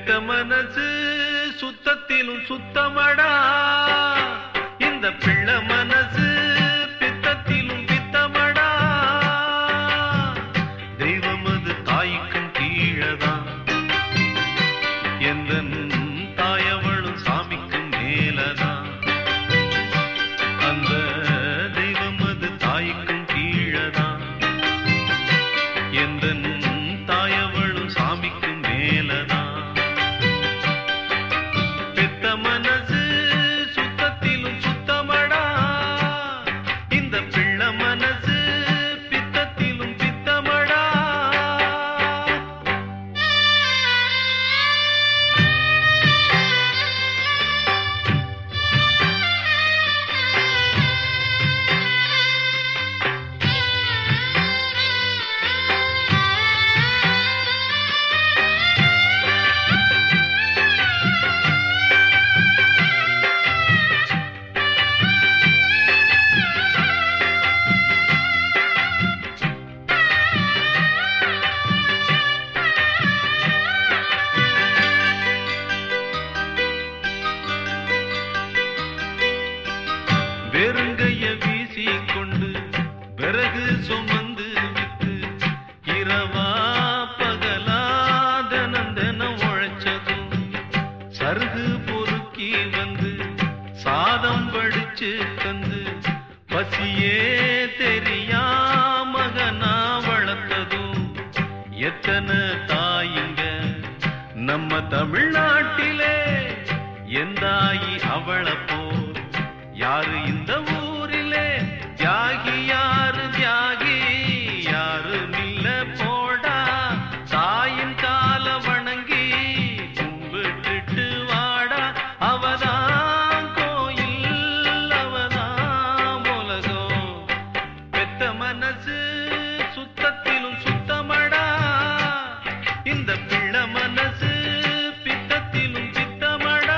பெத்த மனசு சுத்தத்திலும் சுத்தமடா இந்த பிள்ளை மனசு பித்தத்திலும் பித்தமடா தெய்வம் அது தாய்க்கும் கீழதான் எந்த தாயவளும் சாமிக்கும் மேலதான் அந்த தெய்வம் அது தாய்க்கும் கீழதான் எந்த தாயவளும் சாமிக்கும் மேலதான் பெத்த மனசு சுத்தத்திலும் சுத்தமடா இந்த பிள்ளை மனசு பித்தத்திலும் பித்தமடா வெறுங்கைய வீசி கொண்டு விறகு சுமந்து விட்டு இரவா பகலா தினம் தினம் உழைச்சதும் சருகு பொறுக்கி வந்து சாதம் வடிச்சு தந்து பசியே தெரியா மகனா வளர்த்ததும் எத்தனை தாயிங்க நம்ம தமிழ்நாட்டிலே எந்தாயி அவளை போல் யாரு இந்த ஊரிலே தியாகி யாரு தியாகி யாரு மில்ல போடா தாயின் கால வணங்கி கும்பிட்டுட்டு வாடா அவதான் கோயில் அவதான் உலகம் பெத்த மனசு சுத்தத்திலும் சுத்தமடா இந்த பிள்ளை மனசு பித்தத்திலும் பித்தமடா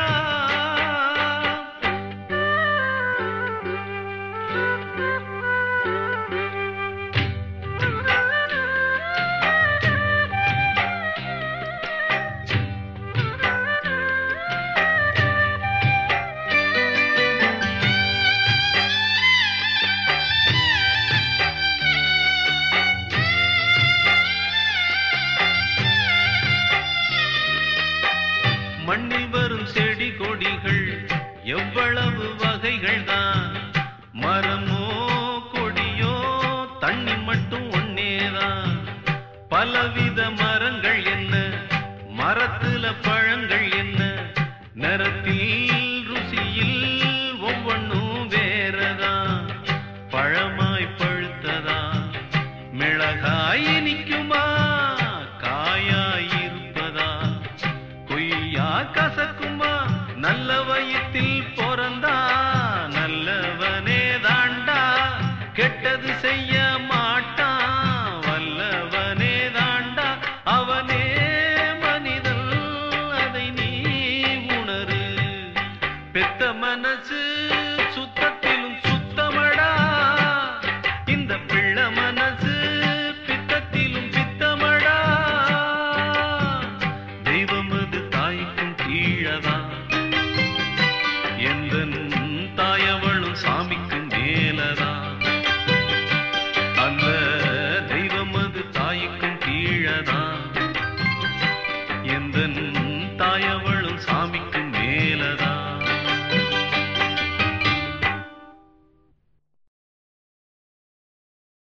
மண்ணில் வரும் செடி கொடிகள் எவ்வளவு வகைகள் தான் மரமோ கொடியோ தண்ணி மட்டும் ஒன்னேதான் பலவித மரங்கள் என்ன மரத்துல பழங்கள் என்ன நிறத்தில் ருசியில் ஒவ்வொன்றும் வேறதான் பழமாய் பழுத்ததா மிளகாய் இனிக்குமா காயாய் இருப்பதா கொய்யா கசக்குமா நல்ல வயிற்றில் பிறந்தா நல்லவனே தாண்டா கெட்டது செய்ய மாட்டான் வல்லவனே தாண்டா அவனே மனிதன் அதை நீ உணரு பெத்த மனசு சுத்தத்திலும் சுத்தமடா இந்த பிள்ளை மனசு பித்தத்திலும் பித்தமடா தெய்வம் அது தாய்க்கும் கீழதான் எந்த தாயவளும் சாமிக்கும் மேலதான் அந்த தெய்வம் அது தாய்க்கும் கீழதான் எந்த